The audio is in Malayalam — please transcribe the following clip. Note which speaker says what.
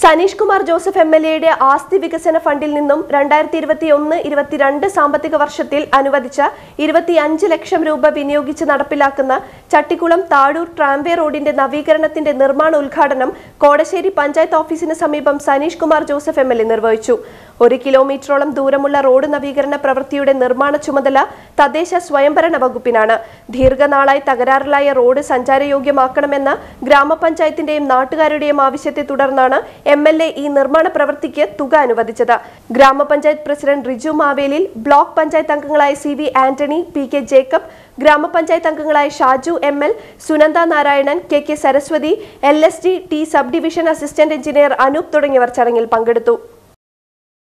Speaker 1: സനീഷ് കുമാർ ജോസഫ് എം എൽ എയുടെ ആസ്തി വികസന ഫണ്ടിൽ നിന്നും രണ്ടായിരത്തി ഇരുപത്തി ഒന്ന് ഇരുപത്തിരണ്ട് സാമ്പത്തിക വർഷത്തിൽ അനുവദിച്ച ഇരുപത്തിയഞ്ച് ലക്ഷം രൂപ വിനിയോഗിച്ച് നടപ്പിലാക്കുന്ന ചട്ടിക്കുളം താഴൂർ ട്രാംവേ റോഡിന്റെ നവീകരണത്തിന്റെ നിർമ്മാണ ഉദ്ഘാടനം കോടശ്ശേരി പഞ്ചായത്ത് ഓഫീസിന് സമീപം Saneesh Kumar Joseph M L A നിർവഹിച്ചു ഒരു കിലോമീറ്ററോളം ദൂരമുള്ള റോഡ് നവീകരണ പ്രവൃത്തിയുടെ നിർമ്മാണ ചുമതല തദ്ദേശ സ്വയംഭരണ വകുപ്പിനാണ് ദീർഘനാളായി തകരാറിലായ റോഡ് സഞ്ചാരയോഗ്യമാക്കണമെന്ന ഗ്രാമപഞ്ചായത്തിന്റെയും നാട്ടുകാരുടെയും ആവശ്യത്തെ തുടർന്നാണ് എം എൽ എ ഈ നിർമ്മാണ പ്രവൃത്തിക്ക് തുക അനുവദിച്ചത് ഗ്രാമപഞ്ചായത്ത് പ്രസിഡന്റ് റിജു മാവേലിൽ ബ്ലോക്ക് പഞ്ചായത്ത് അംഗങ്ങളായ C V Antony P K Jacob ഗ്രാമപഞ്ചായത്ത് അംഗങ്ങളായ Shaju M L Sunanda Narayanan K K Saraswathi L S D T sub division assistant engineer Anoop തുടങ്ങിയവർ ചടങ്ങിൽ പങ്കെടുത്തു